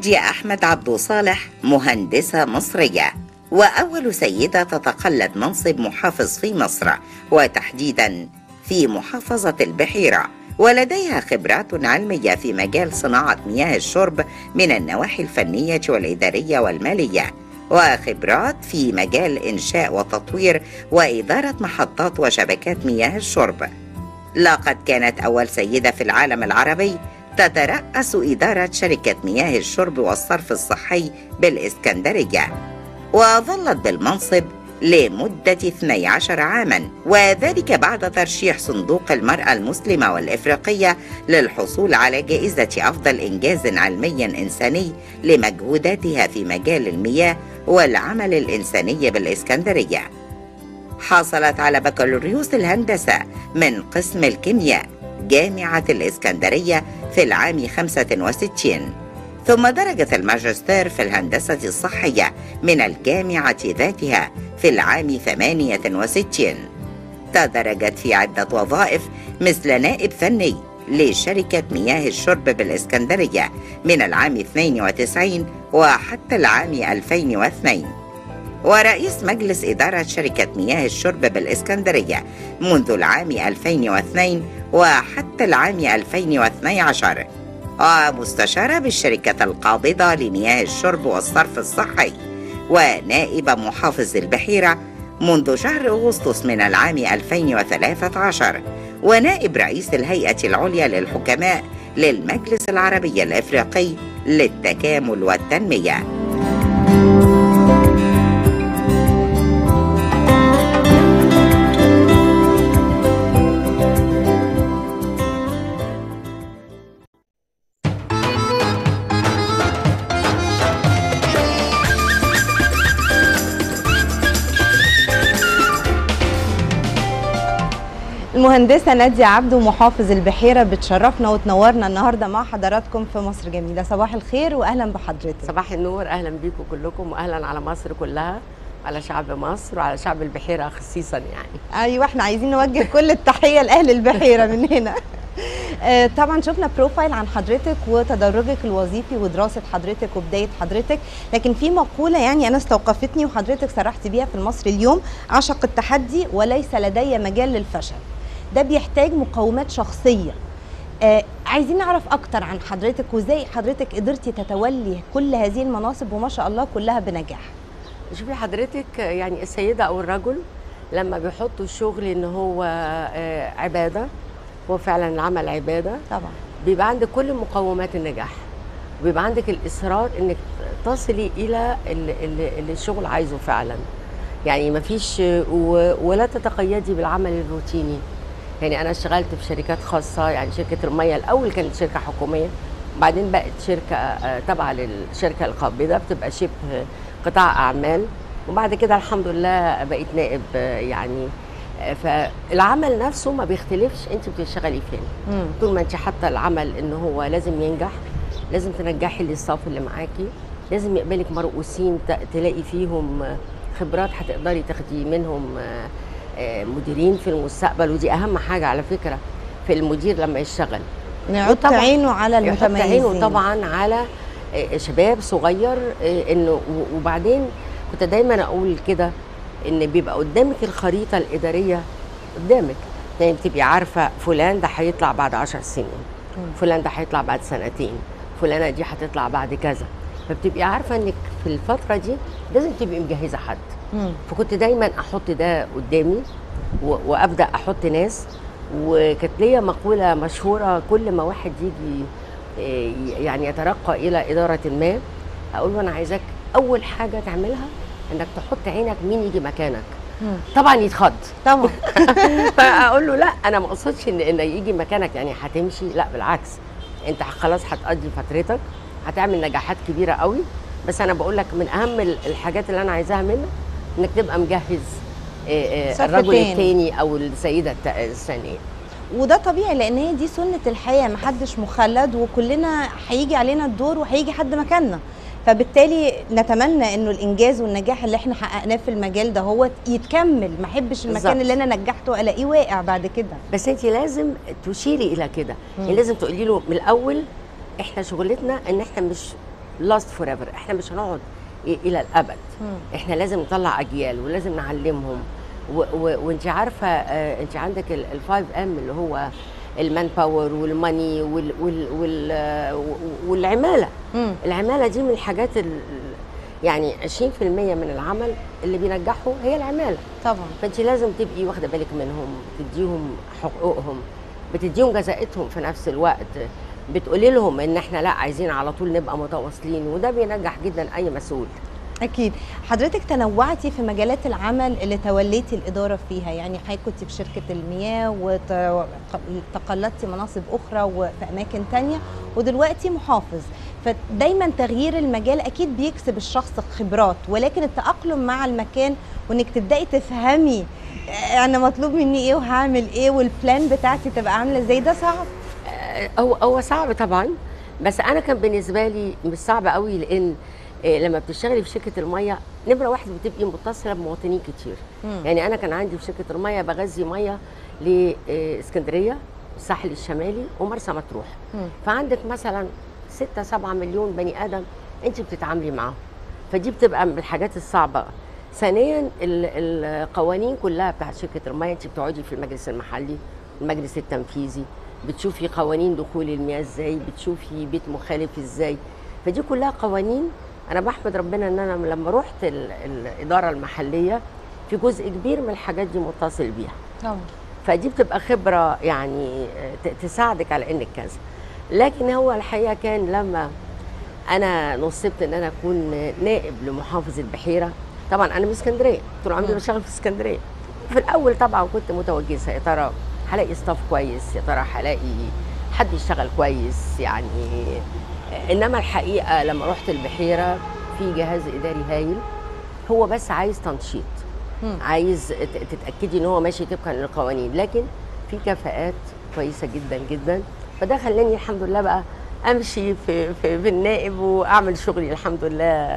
نادية أحمد عبد صالح مهندسة مصرية وأول سيدة تتقلد منصب محافظ في مصر وتحديدا في محافظة البحيرة ولديها خبرات علمية في مجال صناعة مياه الشرب من النواحي الفنية والإدارية والمالية وخبرات في مجال إنشاء وتطوير وإدارة محطات وشبكات مياه الشرب لقد كانت أول سيدة في العالم العربي تترأس إدارة شركة مياه الشرب والصرف الصحي بالإسكندرية وظلت بالمنصب لمدة 12 عاما وذلك بعد ترشيح صندوق المرأة المسلمة والإفريقية للحصول على جائزة أفضل إنجاز علمي إنساني لمجهوداتها في مجال المياه والعمل الإنساني بالإسكندرية حصلت على بكالوريوس الهندسة من قسم الكيمياء جامعة الإسكندرية في العام 65 ثم درجت الماجستير في الهندسة الصحية من الجامعة ذاتها في العام 68 تدرجت في عدة وظائف مثل نائب فني لشركة مياه الشرب بالإسكندرية من العام 92 وحتى العام 2002 ورئيس مجلس إدارة شركة مياه الشرب بالإسكندرية منذ العام 2002 وحتى العام 2012 ومستشارة بالشركة القابضة لمياه الشرب والصرف الصحي ونائب محافظ البحيرة منذ شهر أغسطس من العام 2013 ونائب رئيس الهيئة العليا للحكماء للمجلس العربي الإفريقي للتكامل والتنمية المهندسة نادية عبده محافظ البحيرة بتشرفنا وتنورنا النهاردة مع حضراتكم في مصر جميلة صباح الخير وأهلا بحضرتك صباح النور اهلا بيكم كلكم واهلا على مصر كلها على شعب مصر وعلى شعب البحيره خصيصا يعني أيوة احنا عايزين نوجه كل التحية لأهل البحيرة من هنا آه، طبعا شفنا بروفايل عن حضرتك وتدرجك الوظيفي ودراسة حضرتك وبداية حضرتك لكن في مقولة يعني أنا استوقفتني وحضرتك صرحت بيها في المصري اليوم عشق التحدي وليس لدي مجال للفشل ده بيحتاج مقومات شخصية آه عايزين نعرف أكتر عن حضرتك وإزاي حضرتك قدرتي تتولي كل هذه المناصب وما شاء الله كلها بنجاح شوفي حضرتك يعني السيده او الرجل لما بيحطوا الشغل ان هو آه، عباده هو فعلا العمل عباده طبعا بيبقى عندك كل مقومات النجاح وبيبقى عندك الاصرار انك تصلي الى اللي, اللي اللي الشغل عايزه فعلا يعني مفيش و- ولا تتقيدي بالعمل الروتيني يعني انا اشتغلت في شركات خاصه يعني شركه الميه الاول كانت شركه حكوميه بعدين بقت شركه آه، تابعه للشركه القابضه بتبقى شبه قطاع اعمال وبعد كده الحمد لله بقيت نائب آه، يعني آه، فالعمل نفسه ما بيختلفش انت بتشتغلي فين مم. طول ما انت حاطه العمل ان هو لازم ينجح لازم تنجحي الاستاف اللي معاكي لازم يقبلك مرؤوسين ت- تلاقي فيهم آه، خبرات هتقدري تاخدي منهم آه، آه، مديرين في المستقبل ودي اهم حاجه على فكره في المدير لما يشتغل نحط وطبعاً عينه على يحط المتميزين عينه طبعا على آه، شباب صغير آه، انه و- وبعدين كنت دايما اقول كده ان بيبقى قدامك الخريطه الاداريه قدامك يعني بتبقي عارفه فلان ده هيطلع بعد عشر سنين فلان ده هيطلع بعد سنتين فلانه دي هتطلع بعد كذا فبتبقي عارفه انك في الفتره دي لازم تبقي مجهزه حد مم. فكنت دايما احط ده قدامي و- وابدا احط ناس وكانت ليا مقوله مشهوره كل ما واحد يجي إيه، يعني يترقى الى اداره ما اقول له انا عايزاك اول حاجه تعملها انك تحط عينك مين يجي مكانك مم. طبعا يتخض طبعا فاقول له لا انا ما اقصدش ان ان يجي مكانك يعني هتمشي لا بالعكس انت خلاص هتقضي فترتك هتعمل نجاحات كبيره قوي بس انا بقول لك من اهم ال- الحاجات اللي انا عايزاها منك انك تبقى مجهز إيه، إيه، صف الرجل تاني. الثاني او السيده الت- الثانيه وده طبيعي لان هي دي سنه الحياه محدش مخلد وكلنا هيجي علينا الدور وهيجي حد مكاننا فبالتالي نتمنى انه الانجاز والنجاح اللي احنا حققناه في المجال ده هو يتكمل ما احبش المكان بالظبط. اللي انا نجحته الاقيه واقع بعد كده بس انت لازم تشيري الى كده مم. يعني لازم تقولي له من الاول احنا شغلتنا ان احنا مش لاست فور ايفر احنا مش هنقعد إيه الى الابد مم. احنا لازم نطلع اجيال ولازم نعلمهم وانت عارفه آه، انت عندك الفايف ام اللي هو المان باور والماني وال وال وال آه، والعماله مم. العماله دي من الحاجات ال- يعني 20% من العمل اللي بينجحه هي العماله طبعا فانت لازم تبقي واخده بالك منهم تديهم حقوقهم بتديهم جزائتهم في نفس الوقت بتقولي لهم ان احنا لا عايزين على طول نبقى متواصلين وده بينجح جدا اي مسؤول اكيد حضرتك تنوعتي في مجالات العمل اللي توليتي الاداره فيها يعني حضرتك كنت في شركه المياه وتقلدتي مناصب اخرى وفي اماكن تانية ودلوقتي محافظ فدايما تغيير المجال اكيد بيكسب الشخص خبرات ولكن التاقلم مع المكان وانك تبداي تفهمي آه، انا مطلوب مني ايه وهعمل ايه والبلان بتاعتي تبقى عامله ازاي ده صعب آه، هو هو صعب طبعا بس انا كان بالنسبه لي مش صعب قوي لان آه، لما بتشتغلي في شركه الميه نمره واحد بتبقي متصله بمواطنين كتير مم. يعني انا كان عندي في شركه الميه بغذي ميه لاسكندريه الساحل الشمالي ومرسى مطروح مم. فعندك مثلا 6 7 مليون بني ادم انت بتتعاملي معاهم فدي بتبقى من الحاجات الصعبه ثانيا ال- القوانين كلها بتاعت شركه الميه انت بتقعدي في المجلس المحلي المجلس التنفيذي بتشوفي قوانين دخول المياه ازاي بتشوفي بيت مخالف ازاي فدي كلها قوانين انا بحمد ربنا ان انا لما رحت ال- الاداره المحليه في جزء كبير من الحاجات دي متصل بيها طبعا فدي بتبقى خبره يعني ت- تساعدك على انك كذا لكن هو الحقيقه كان لما انا نصبت ان انا اكون نائب لمحافظ البحيره طبعا انا من اسكندريه طول عمري مم. بشتغل في اسكندريه في الاول طبعا كنت متوجسه يا ترى هلاقي ستاف كويس يا ترى هلاقي حد يشتغل كويس يعني انما الحقيقه لما رحت البحيره في جهاز اداري هايل هو بس عايز تنشيط مم. عايز ت- تتاكدي ان هو ماشي طبقا للقوانين لكن في كفاءات كويسه جدا جدا فده خلاني الحمد لله بقى امشي في في, في النائب واعمل شغلي الحمد لله آه،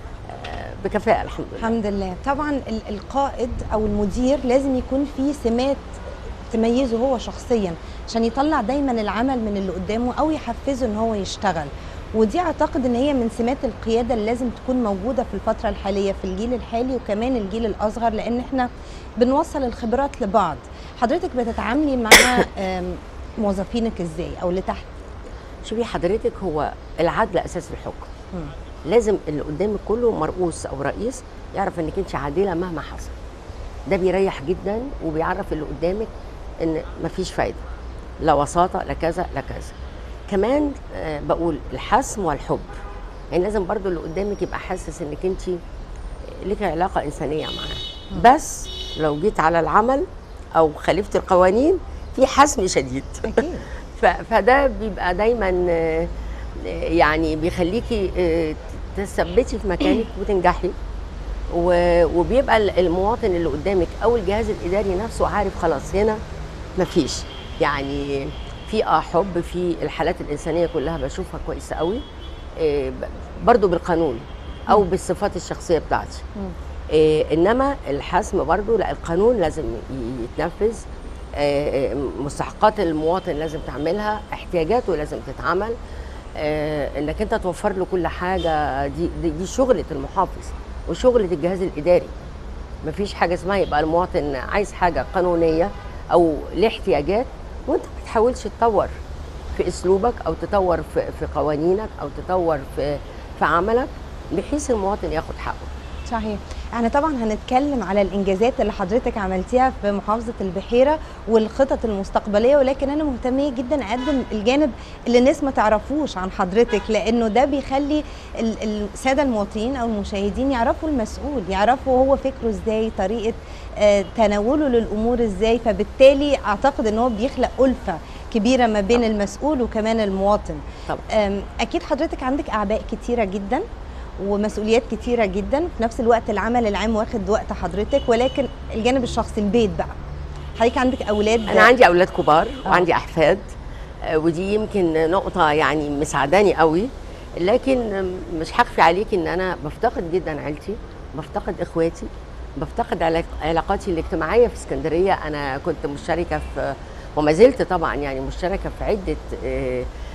بكفاءه الحمد لله الحمد لله طبعا ال- القائد او المدير لازم يكون فيه سمات تميزه هو شخصيا عشان يطلع دايما العمل من اللي قدامه او يحفزه ان هو يشتغل ودي اعتقد ان هي من سمات القياده اللي لازم تكون موجوده في الفتره الحاليه في الجيل الحالي وكمان الجيل الاصغر لان احنا بنوصل الخبرات لبعض حضرتك بتتعاملي مع آم، موظفينك ازاي او اللي تحت شوفي حضرتك هو العدل اساس الحكم مم. لازم اللي قدامك كله مرؤوس او رئيس يعرف انك انت عادله مهما حصل ده بيريح جدا وبيعرف اللي قدامك ان مفيش فايده لا وساطه لا كذا لا كذا كمان آه، بقول الحسم والحب يعني لازم برضو اللي قدامك يبقى حاسس انك انت ليك علاقه انسانيه معاه بس لو جيت على العمل او خالفت القوانين في حسم شديد اكيد ف- فده بيبقى دايما آه، آه، يعني بيخليكي آه، تثبتي في مكانك وتنجحي و- وبيبقى ال- المواطن اللي قدامك او الجهاز الاداري نفسه عارف خلاص هنا مفيش يعني في اه حب في الحالات الانسانيه كلها بشوفها كويسه قوي آه، ب- برضو بالقانون او بالصفات الشخصيه بتاعتي مم. إيه انما الحسم برضو لا القانون لازم ي- يتنفذ إيه مستحقات المواطن لازم تعملها احتياجاته لازم تتعمل إيه انك انت توفر له كل حاجه دي دي, دي شغله المحافظ وشغله الجهاز الاداري مفيش حاجه اسمها يبقى المواطن عايز حاجه قانونيه او ليه احتياجات وانت ما بتحاولش تطور في اسلوبك او تطور في, في قوانينك او تطور في في عملك بحيث المواطن ياخد حقه صحيح احنا طبعا هنتكلم على الانجازات اللي حضرتك عملتيها في محافظه البحيره والخطط المستقبليه ولكن انا مهتميه جدا اقدم الجانب اللي الناس ما تعرفوش عن حضرتك لانه ده بيخلي ال- الساده المواطنين او المشاهدين يعرفوا المسؤول يعرفوا هو فكره ازاي طريقه آه، تناوله للامور ازاي فبالتالي اعتقد ان هو بيخلق الفه كبيره ما بين طبعاً. المسؤول وكمان المواطن طبعا أم، اكيد حضرتك عندك اعباء كتيره جدا ومسؤوليات كتيره جدا في نفس الوقت العمل العام واخد وقت حضرتك ولكن الجانب الشخصي البيت بقى حضرتك عندك اولاد انا عندي اولاد كبار آه. وعندي احفاد آه، ودي يمكن نقطه يعني مساعداني قوي لكن مش هخفي عليك ان انا بفتقد جدا عيلتي بفتقد اخواتي بفتقد علاق- علاقاتي الاجتماعيه في اسكندريه انا كنت مشتركه في وما زلت طبعا يعني مشتركه في عده آه،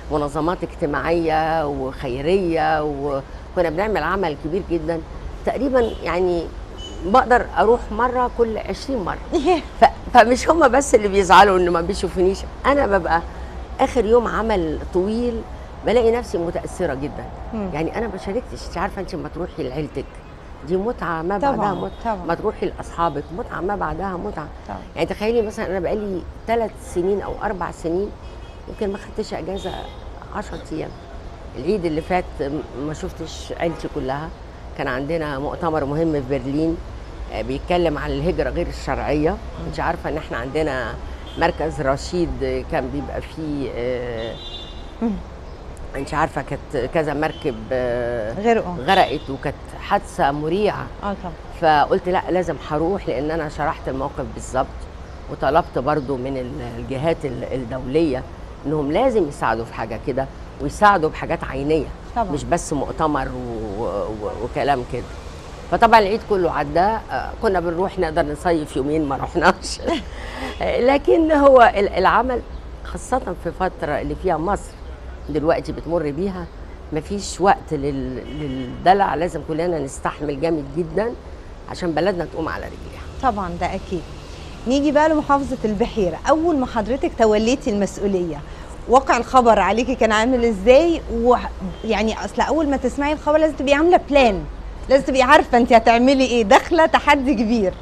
منظمات اجتماعيه وخيريه وكنا بنعمل عمل كبير جدا تقريبا يعني بقدر اروح مره كل 20 مره ف... فمش هم بس اللي بيزعلوا انه ما بيشوفونيش انا ببقى اخر يوم عمل طويل بلاقي نفسي متاثره جدا مم. يعني انا ما شاركتش انت عارفه انت لما تروحي لعيلتك دي متعه ما طبعاً، بعدها متعه طبعاً. ما تروحي لاصحابك متعه ما بعدها متعه طبعاً. يعني تخيلي مثلا انا بقالي ثلاث سنين او اربع سنين يمكن ما خدتش اجازه 10 ايام العيد اللي فات م- ما شفتش عيلتي كلها كان عندنا مؤتمر مهم في برلين آه، بيتكلم عن الهجره غير الشرعيه انت عارفه ان احنا عندنا مركز رشيد آه، كان بيبقى فيه آه، مم. انت عارفه كانت كذا مركب آه، غرقوا غرقت وكانت حادثه مريعه اه طبعا فقلت لا لازم هروح لان انا شرحت الموقف بالظبط وطلبت برضو من ال- الجهات ال- الدوليه انهم لازم يساعدوا في حاجه كده ويساعدوا بحاجات عينيه طبعا. مش بس مؤتمر و... و... وكلام كده فطبعا العيد كله عدى آه، كنا بنروح نقدر نصيف يومين ما رحناش آه، لكن هو ال- العمل خاصة في الفترة اللي فيها مصر دلوقتي بتمر بيها مفيش وقت لل... للدلع لازم كلنا نستحمل جامد جدا عشان بلدنا تقوم على رجليها طبعا ده اكيد نيجي بقى لمحافظه البحيره اول ما حضرتك توليتي المسؤوليه واقع الخبر عليكي كان عامل ازاي ويعني اصل اول ما تسمعي الخبر لازم تبقي عامله بلان لازم تبقي عارفه انت هتعملي ايه داخله تحدي كبير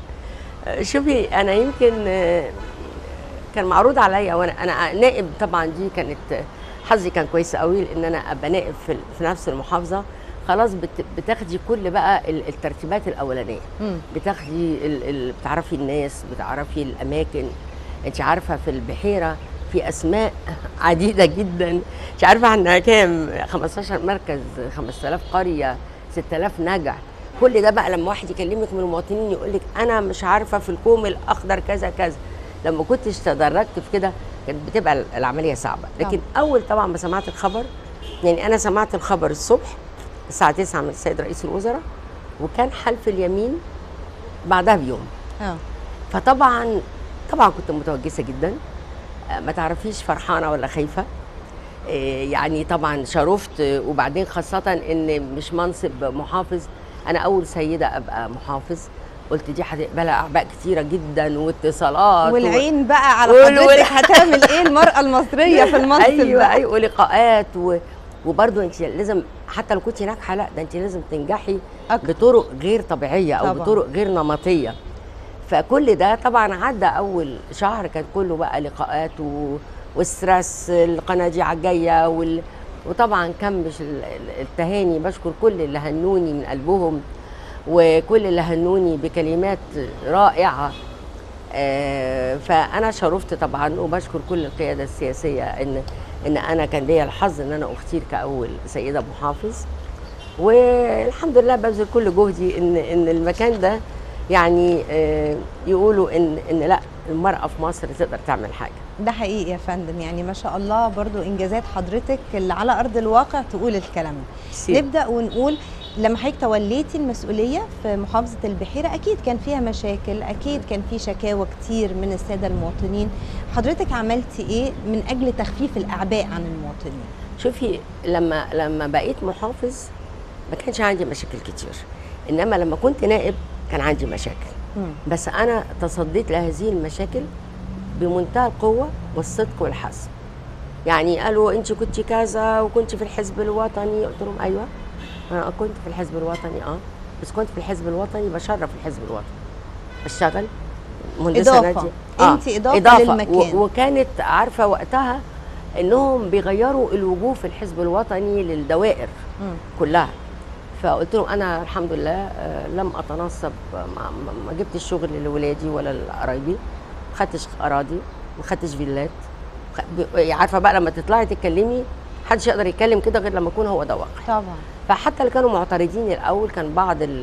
شوفي انا يمكن آه، كان معروض عليا وانا انا نائب طبعا دي كانت حظي كان كويس قوي لان انا ابقى نائب في, في نفس المحافظه خلاص بت- بتاخدي كل بقى ال- الترتيبات الاولانيه مم. بتاخدي ال ال بتعرفي الناس بتعرفي الاماكن انت عارفه في البحيره في اسماء عديده جدا انت عارفه عندنا كام 15 مركز 5000 قريه 6000 نجع كل ده بقى لما واحد يكلمك من المواطنين يقول لك انا مش عارفه في الكوم الاخضر كذا كذا لما كنتش تدرجت في كده كانت بتبقى العمليه صعبه لكن اول طبعا ما سمعت الخبر يعني انا سمعت الخبر الصبح الساعه 9 من السيد رئيس الوزراء وكان حلف اليمين بعدها بيوم اه فطبعا طبعا كنت متوجسه جدا آه، ما تعرفيش فرحانه ولا خايفه آه، يعني طبعا شرفت آه، وبعدين خاصه ان مش منصب محافظ انا اول سيده ابقى محافظ قلت دي هتقبلها اعباء كتيره جدا واتصالات و- والعين بقى على وال- وال- حضرتك هتعمل ايه المراه المصريه في المنصب ايوه ده ايوه ولقاءات و... وبرضه انت لازم حتى لو كنت ناجحه لا ده انت لازم تنجحي أكتر. بطرق غير طبيعيه او طبعاً. بطرق غير نمطيه فكل ده طبعا عدى اول شهر كان كله بقى لقاءات و... والستريس القناديع الجايه وال... وطبعا كمش ال- ال- التهاني بشكر كل اللي هنوني من قلبهم وكل اللي هنوني بكلمات رائعه آه، فانا شرفت طبعا وبشكر كل القياده السياسيه ان ان انا كان ليا الحظ ان انا اختير كاول سيده محافظ والحمد لله ببذل كل جهدي ان ان المكان ده يعني آه، يقولوا ان ان لا المراه في مصر تقدر تعمل حاجه ده حقيقي يا فندم يعني ما شاء الله برضو انجازات حضرتك اللي على ارض الواقع تقول الكلام ده ميرسي. نبدا ونقول لما حضرتك توليتي المسؤوليه في محافظه البحيره اكيد كان فيها مشاكل اكيد كان في شكاوى كتير من الساده المواطنين حضرتك عملتي ايه من اجل تخفيف الاعباء عن المواطنين شوفي لما لما بقيت محافظ ما كانش عندي مشاكل كتير انما لما كنت نائب كان عندي مشاكل مم. بس انا تصديت لهذه المشاكل بمنتهى القوه والصدق والحزم يعني قالوا انت كنت كذا وكنت في الحزب الوطني قلت لهم ايوه انا كنت في الحزب الوطني اه بس كنت في الحزب الوطني بشرف الحزب الوطني بشتغل مهندسه إضافة. نادية. أنت إضافة للمكان. و- وكانت عارفه وقتها انهم بيغيروا الوجوه في الحزب الوطني للدوائر مم. كلها فقلت لهم انا الحمد لله آه، لم اتنصب ما, ما- ما جبتش شغل لولادي ولا لقرايبي ما خدتش اراضي ما خدتش فيلات خ- ب- عارفه بقى لما تطلعي تتكلمي محدش يقدر يتكلم كده غير لما يكون هو ده واقع طبعا فحتى اللي كانوا معترضين الاول كان بعض ال-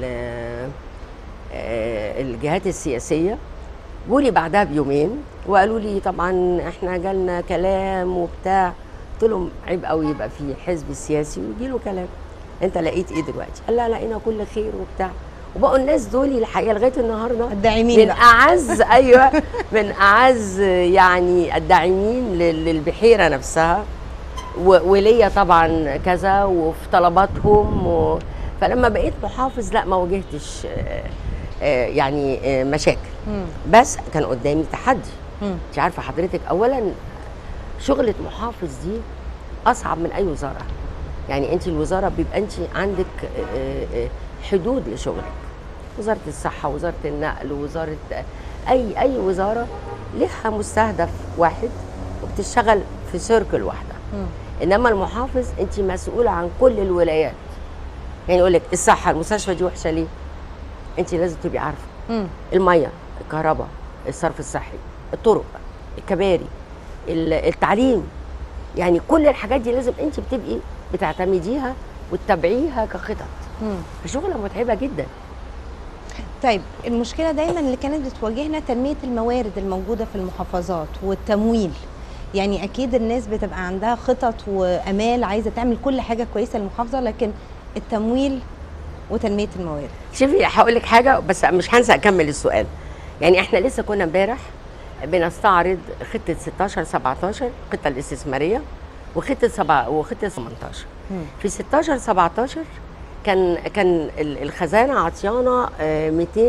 آه، الجهات السياسيه جولي بعدها بيومين وقالوا لي طبعا احنا جالنا كلام وبتاع قلت لهم عيب قوي يبقى في حزب سياسي ويجي له كلام انت لقيت ايه دلوقتي؟ قال لا لقينا كل خير وبتاع وبقوا الناس دول الحقيقه لغايه النهارده الداعمين من بقى. اعز ايوه من اعز يعني الداعمين لل- للبحيره نفسها و- وليا طبعا كذا وفي طلباتهم و... فلما بقيت محافظ لا ما واجهتش آه، آه، يعني آه، مشاكل مم. بس كان قدامي تحدي مم. انت عارفه حضرتك اولا شغله محافظ دي اصعب من اي وزاره يعني انت الوزاره بيبقى انت عندك آه، آه، حدود لشغلك وزاره الصحه وزاره النقل وزاره اي اي وزاره لها مستهدف واحد وبتشتغل في سيركل واحده مم. انما المحافظ انت مسؤوله عن كل الولايات يعني يقول لك الصحه المستشفى دي وحشه ليه انت لازم تبقي عارفه مم. الميه الكهرباء الصرف الصحي الطرق الكباري ال- التعليم يعني كل الحاجات دي لازم انت بتبقي بتعتمديها وتتابعيها كخطط مم. شغله متعبه جدا طيب المشكله دايما اللي كانت بتواجهنا تنميه الموارد الموجوده في المحافظات والتمويل يعني اكيد الناس بتبقى عندها خطط وامال عايزه تعمل كل حاجه كويسه للمحافظه لكن التمويل وتنميه الموارد شوفي هقول لك حاجه بس مش هنسى اكمل السؤال يعني احنا لسه كنا امبارح بنستعرض خطه 16 17 الخطه الاستثماريه وخطه سبعة وخطه 18 مم. في 16 17 كان كان ال- الخزانه عطيانا آه،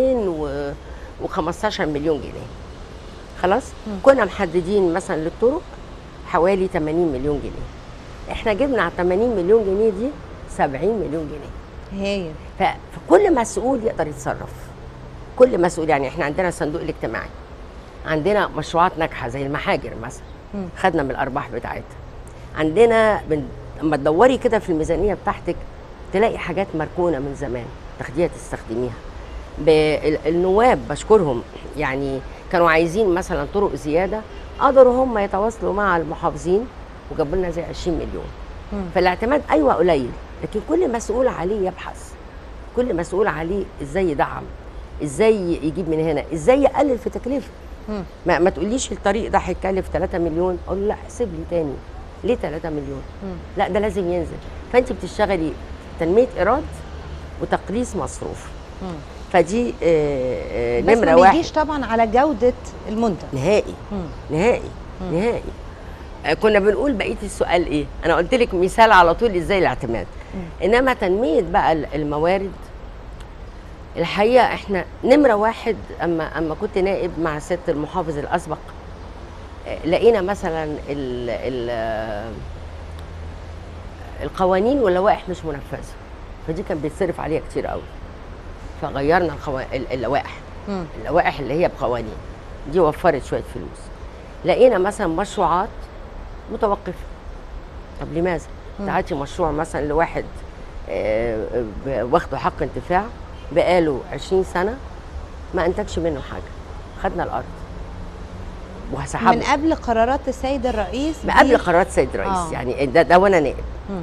215 مليون جنيه خلاص مم. كنا محددين مثلا للطرق حوالي 80 مليون جنيه احنا جبنا على 80 مليون جنيه دي 70 مليون جنيه هايل ف- فكل مسؤول يقدر يتصرف كل مسؤول يعني احنا عندنا الصندوق الاجتماعي عندنا مشروعات ناجحه زي المحاجر مثلا مم. خدنا من الارباح بتاعتها عندنا بن... اما تدوري كده في الميزانيه بتاعتك تلاقي حاجات مركونه من زمان تاخديها تستخدميها ب... ال- النواب بشكرهم يعني كانوا عايزين مثلا طرق زياده قدروا هم يتواصلوا مع المحافظين وجابوا لنا زي 20 مليون مم. فالاعتماد ايوه قليل لكن كل مسؤول عليه يبحث كل مسؤول عليه ازاي يدعم ازاي يجيب من هنا ازاي يقلل في تكلفه مم. ما, ما تقوليش الطريق ده هيكلف 3 مليون اقول له لا احسب لي تاني ليه 3 مليون مم. لا ده لازم ينزل فانت بتشتغلي تنميه ايراد وتقليص مصروف مم. فدي آه، آه، بس نمره ما واحد بيجيش طبعا على جوده المنتج نهائي مم. نهائي نهائي آه، كنا بنقول بقيه السؤال ايه انا قلت لك مثال على طول ازاي الاعتماد انما تنميه بقى ال- الموارد الحقيقه احنا نمره واحد اما اما كنت نائب مع سياده المحافظ الاسبق آه، لقينا مثلا ال ال آه، القوانين واللوائح مش منفذه فدي كان بيتصرف عليها كتير قوي فغيرنا القوا... ال- اللوائح مم. اللوائح اللي هي بقوانين دي وفرت شويه فلوس لقينا مثلا مشروعات متوقفه طب لماذا؟ مم. تعاتي مشروع مثلا لواحد آه، ب- واخده حق انتفاع بقاله 20 سنه ما انتجش منه حاجه خدنا الارض من وسحبنا قبل قرارات السيد الرئيس من قبل دي- قرارات السيد الرئيس آه. يعني ده, ده وانا نائب مم.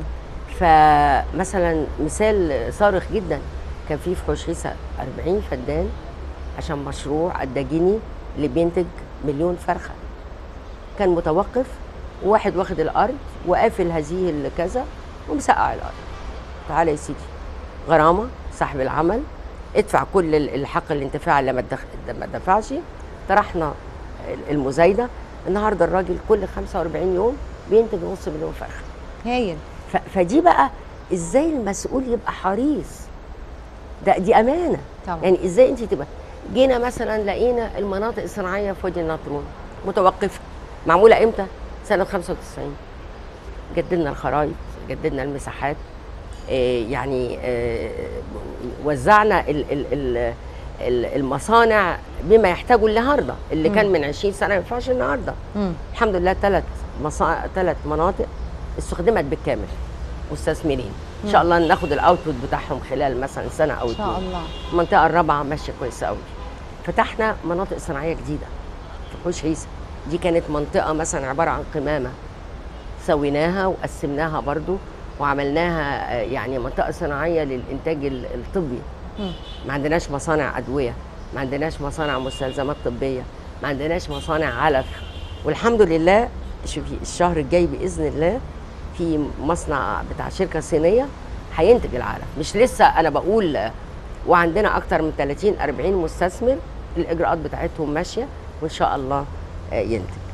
فمثلا مثال صارخ جدا كان في في حوشيسه 40 فدان عشان مشروع الدجيني اللي بينتج مليون فرخه كان متوقف وواحد واخد الارض وقافل هذه الكذا ومسقع الارض تعالى يا سيدي غرامه صاحب العمل ادفع كل ال- الحق الانتفاع اللي ما اتدخ- ما دفعش طرحنا المزايده النهارده الراجل كل 45 يوم بينتج نص مليون فرخه هايل ف- فدي بقى ازاي المسؤول يبقى حريص ده دي امانه طبعا يعني ازاي انت تبقى جينا مثلا لقينا المناطق الصناعيه في وادي النطرون متوقفه معموله امتى سنه 95 جددنا الخرايط جددنا المساحات آه، يعني آه، وزعنا ال- ال- ال- ال- المصانع بما يحتاجه النهارده اللي كان من 20 سنه ما ينفعش النهارده مم. الحمد لله ثلاث مصا... ثلاث مناطق استخدمت بالكامل مستثمرين ان شاء الله ناخد الاوتبوت بتاعهم خلال مثلا سنه او ان شاء اتنين الله المنطقه الرابعه ماشيه كويسه قوي فتحنا مناطق صناعيه جديده في حوش عيسى دي كانت منطقه مثلا عباره عن قمامه سويناها وقسمناها برضو وعملناها آه، يعني منطقه صناعيه للانتاج ال- الطبي مم. ما عندناش مصانع ادويه ما عندناش مصانع مستلزمات طبيه ما عندناش مصانع علف والحمد لله شوفي الشهر الجاي باذن الله في مصنع بتاع شركه صينيه هينتج العلف مش لسه انا بقول آه، وعندنا اكتر من 30 40 مستثمر الاجراءات بتاعتهم ماشيه وان شاء الله آه، ينتج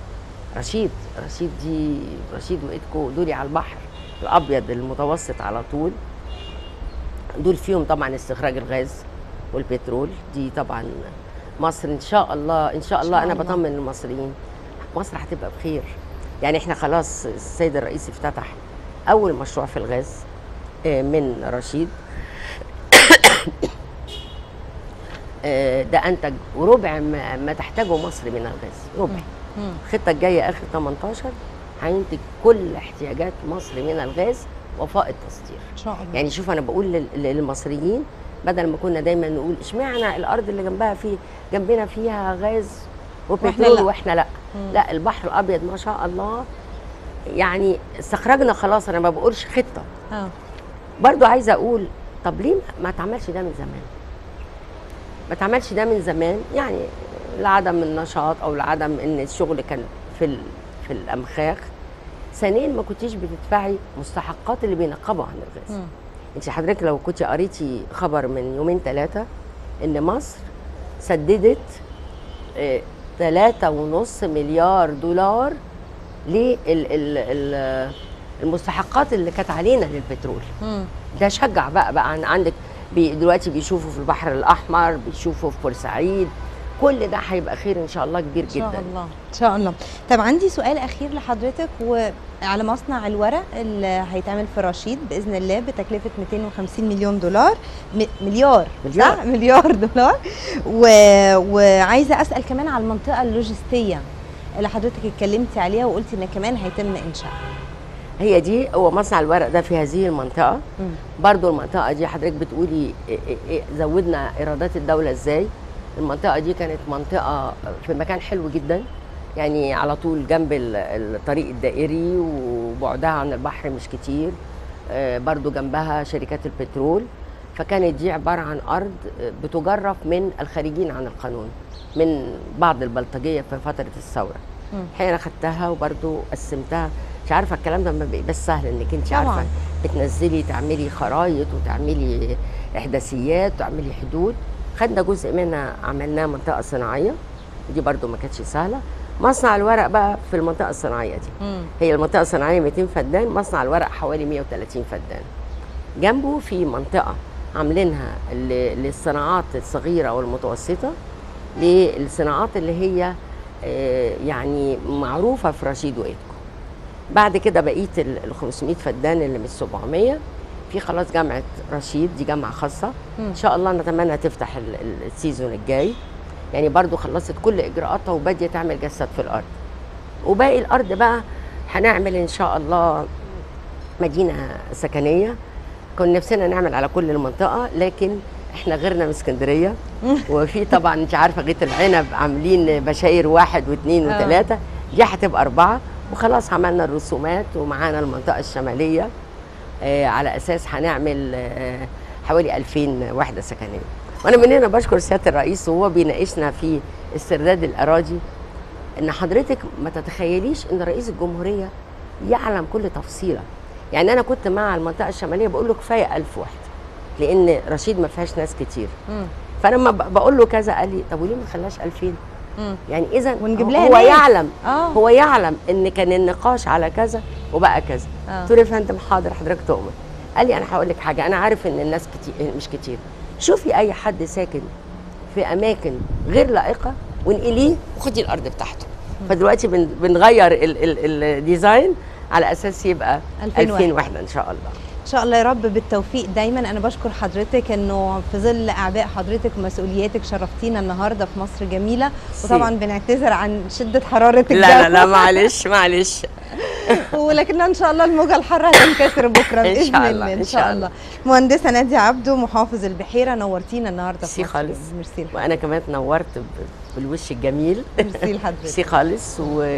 رشيد رشيد دي رشيد وايدكو دولي على البحر الابيض المتوسط على طول دول فيهم طبعا استخراج الغاز والبترول دي طبعا مصر ان شاء الله ان شاء الله شاء انا الله. بطمن المصريين مصر هتبقى بخير يعني احنا خلاص السيد الرئيس افتتح اول مشروع في الغاز آه، من رشيد آه، ده انتج وربع ما, ما تحتاجه مصر من الغاز ربع مم. الخطه الجايه اخر 18 هينتج كل احتياجات مصر من الغاز وفائض تصدير ان شاء الله يعني شوف انا بقول لل- للمصريين بدل ما كنا دايما نقول اشمعنى الارض اللي جنبها فيه جنبنا فيها غاز وإحنا وبترول لا. واحنا لا مم. لا البحر الابيض ما شاء الله يعني استخرجنا خلاص انا ما بقولش خطه اه برضو عايزه اقول طب ليه ما اتعملش ده من زمان ما اتعملش ده من زمان يعني لعدم النشاط او لعدم ان الشغل كان في ال- في الامخاخ ثانيا ما كنتيش بتدفعي مستحقات اللي بينقبوا عن الغاز مم. انت حضرتك لو كنت قريتي خبر من يومين ثلاثه ان مصر سددت آه، تلاتة ونص مليار دولار للمستحقات اللي كانت علينا للبترول مم. ده شجع بقى بقى عن- عندك بي دلوقتي بيشوفوا في البحر الاحمر بيشوفوا في بورسعيد كل ده هيبقى خير ان شاء الله كبير ان شاء جدا الله ان شاء الله طب عندي سؤال اخير لحضرتك وعلى مصنع الورق اللي هيتعمل في رشيد باذن الله بتكلفه 250 مليون دولار م- مليار مليار. صح مليار دولار و... وعايزه اسال كمان على المنطقه اللوجستيه اللي حضرتك اتكلمتي عليها وقلتي ان كمان هيتم انشائها هي دي هو مصنع الورق ده في هذه المنطقه مم. برضو المنطقه دي حضرتك بتقولي إيه إيه إيه زودنا ايرادات الدوله ازاي المنطقه دي كانت منطقه في مكان حلو جدا يعني على طول جنب ال- الطريق الدائري وبعدها عن البحر مش كتير آه، برضو جنبها شركات البترول فكانت دي عباره عن ارض آه، بتجرف من الخارجين عن القانون من بعض البلطجيه في فتره الثوره مم. الحقيقه انا خدتها وبرضو قسمتها مش عارفه الكلام ده ما بيبقاش سهل انك انت طبعاً. عارفه بتنزلي تعملي خرايط وتعملي احداثيات وتعملي حدود خدنا جزء منها عملناه منطقه صناعيه دي برضو ما كانتش سهله مصنع الورق بقى في المنطقه الصناعيه دي مم. هي المنطقه الصناعيه 200 فدان مصنع الورق حوالي 130 فدان جنبه في منطقه عاملينها ل- للصناعات الصغيره والمتوسطه للصناعات اللي هي آه، يعني معروفه في رشيد وايدكو بعد كده بقيه ال ال 500 فدان اللي من 700 في خلاص جامعه رشيد دي جامعه خاصه مم. ان شاء الله نتمنى تفتح ال- ال- السيزون الجاي يعني برضو خلصت كل اجراءاتها وباديه تعمل جسد في الارض وباقي الارض بقى هنعمل ان شاء الله مدينه سكنيه كنا نفسنا نعمل على كل المنطقه لكن احنا غيرنا من اسكندريه وفي طبعا انت عارفه غيط العنب عاملين بشاير واحد واثنين آه. وثلاثه دي هتبقى اربعه وخلاص عملنا الرسومات ومعانا المنطقه الشماليه آه على اساس هنعمل آه حوالي 2000 وحده سكنيه وانا من هنا بشكر سياده الرئيس وهو بيناقشنا في استرداد الاراضي ان حضرتك ما تتخيليش ان رئيس الجمهوريه يعلم كل تفصيله يعني انا كنت مع المنطقه الشماليه بقول له كفايه 1000 وحده لان رشيد ما فيهاش ناس كتير مم. فلما ب- بقول له كذا قال لي طب وليه ما خلاش 2000 مم. يعني اذا ونجيب لها هو ناس. يعلم اه هو يعلم ان كان النقاش على كذا وبقى كذا آه. قلت له يا فندم حاضر حضرتك تؤمن قال لي انا هقول لك حاجه انا عارف ان الناس كتير مش كتير شوفي اي حد ساكن في اماكن غير لائقه وانقليه وخدي الارض بتاعته فدلوقتي بن بنغير ال- ال- الديزاين على اساس يبقى 2000 2000 وحدة. وحده ان شاء الله ان شاء الله يا رب بالتوفيق دايما انا بشكر حضرتك انه في ظل اعباء حضرتك ومسؤولياتك شرفتينا النهارده في مصر جميله وطبعا بنعتذر عن شده حراره الجو لا لا لا معلش معلش ولكن ان شاء الله الموجه الحاره هتنكسر بكره إن باذن شاء الله الله، ان إن شاء شاء الله مهندسه ناديه عبده محافظ البحيره نورتينا النهارده في ميرسي مصر خالص. ميرسي لحضرتك. وانا كمان اتنورت ب- بالوش الجميل ميرسي لحضرتك ميرسي خالص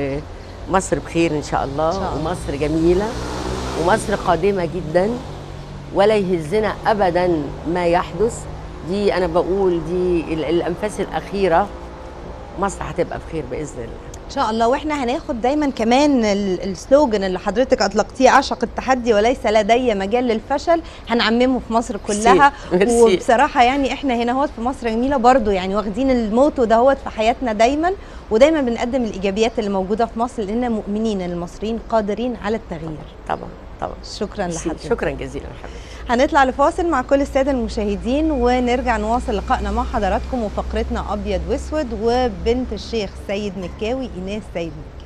ومصر بخير ان شاء الله, إن شاء الله. ومصر جميله ومصر قادمه جدا ولا يهزنا ابدا ما يحدث دي انا بقول دي ال- الانفاس الاخيره مصر هتبقى بخير باذن الله ان ان شاء الله واحنا هناخد دايما كمان ال- السلوجن اللي حضرتك اطلقتيه اعشق التحدي وليس لدي مجال للفشل هنعممه في مصر كلها ميرسي. وبصراحه يعني احنا هنا هوت في مصر جميله برضو يعني واخدين الموتو ده هوت في حياتنا دايما ودايما بنقدم الايجابيات اللي موجوده في مصر لاننا مؤمنين ان المصريين قادرين على التغيير طبعا طبعا شكرا ميرسي. لحضرتك شكرا جزيلا حبيبتي هنطلع لفاصل مع كل الساده المشاهدين ونرجع نواصل لقائنا مع حضراتكم وفقرتنا ابيض واسود وبنت الشيخ سيد مكاوي ايناس سيد مكاوي